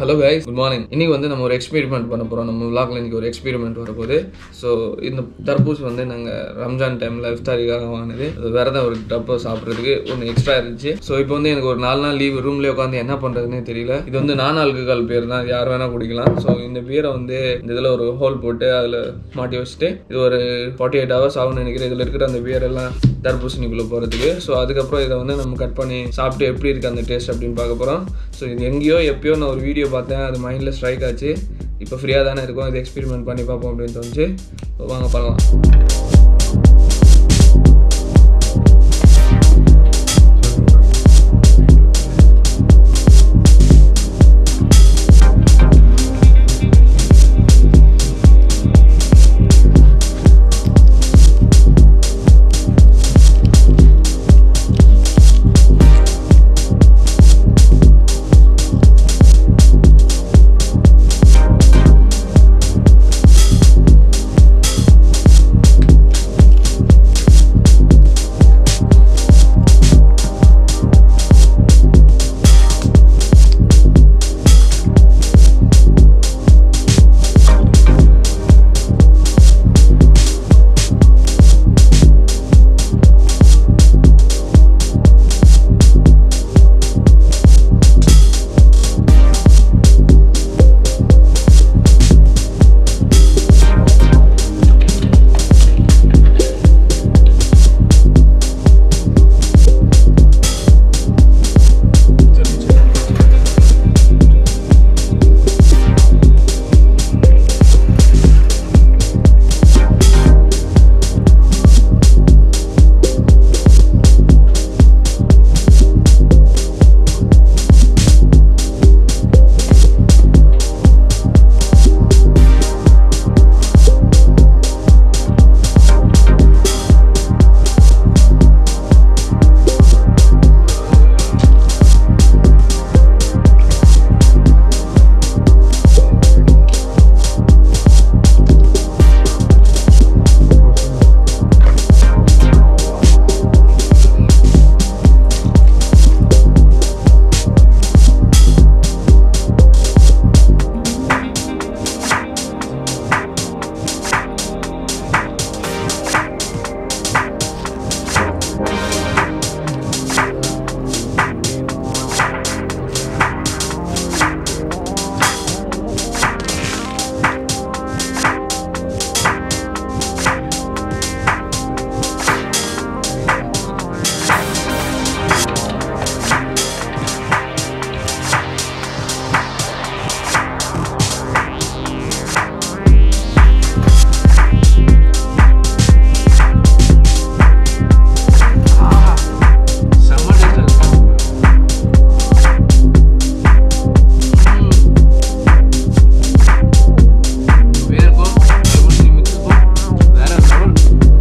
hello guys good morning இன்னைக்கு வந்து நம்ம ஒரு எக்ஸ்பெரிமெண்ட் பண்ண போகிறோம் நம்ம vlogல இன்னைக்கு ஒரு எக்ஸ்பெரிமெண்ட் வரப்போகுது ஸோ இந்த தர்பூஸ் வந்து நாங்கள் ரம்ஜான் டைமில் இஃப்தாரிக்காக வாங்கினது அது விரதம் ஒரு டப்போ சாப்பிட்றதுக்கு ஒன்று எக்ஸ்ட்ரா இருந்துச்சு ஸோ இப்போ வந்து எனக்கு ஒரு நாலு நாள் லீவ் ரூம்லேயே உட்காந்து என்ன பண்ணுறதுனே தெரியல இது வந்து நான் ஆல்கஹால் பேர் தான் யார் வேணால் குடிக்கலாம் ஸோ இந்த பியரை வந்து இந்த இதில் ஒரு ஹோல் போட்டு அதில் மாட்டி வச்சுட்டு இது ஒரு ஃபார்ட்டி எயிட் ஹவர்ஸ் ஆகும்னு நினைக்கிறேன் இதில் இருக்கிற அந்த பியர் எல்லாம் தர்பூசணிக்குள்ளே போகிறதுக்கு ஸோ அதுக்கப்புறம் இதை வந்து நம்ம கட் பண்ணி சாப்பிட்டு எப்படி இருக்குது அந்த டேஸ்ட் அப்படின்னு பார்க்க போகிறோம் ஸோ இது எங்கேயோ எப்பயோ நான் ஒரு வீடியோ பார்த்தேன் அது மைண்டில் ஸ்ட்ரைக் ஆச்சு இப்போ ஃப்ரீயாக தானே இருக்கும் இது எக்ஸ்பெரிமெண்ட் பண்ணி பார்ப்போம் அப்படின்னு தோணுச்சு So, வாங்க பார்க்கலாம் செம்ம டேஸ்ட் வேர்க்கும் தர்பூசணி மிக்ஸுக்கும் வேற லெவல்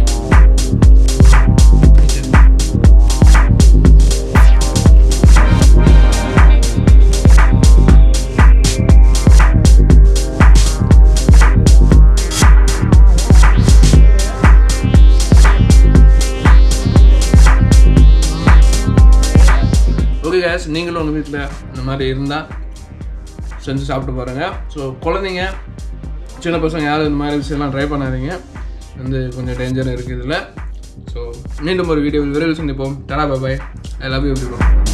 ஓகே கேஸ் நீங்களும் உங்கள் வீட்டில் இந்த மாதிரி இருந்தால் செஞ்சு சாப்பிட்டு பாருங்கள் ஸோ குழந்தைங்க சின்ன பசங்க யாரும் இந்த மாதிரி விஷயம்லாம் ட்ரை பண்ணாதீங்க வந்து கொஞ்சம் டேஞ்சர் இருக்குது இதில் ஸோ மீண்டும் ஒரு வீடியோ விரைவில் சந்திப்போம் டடா பாய் ஐ லவ் யூ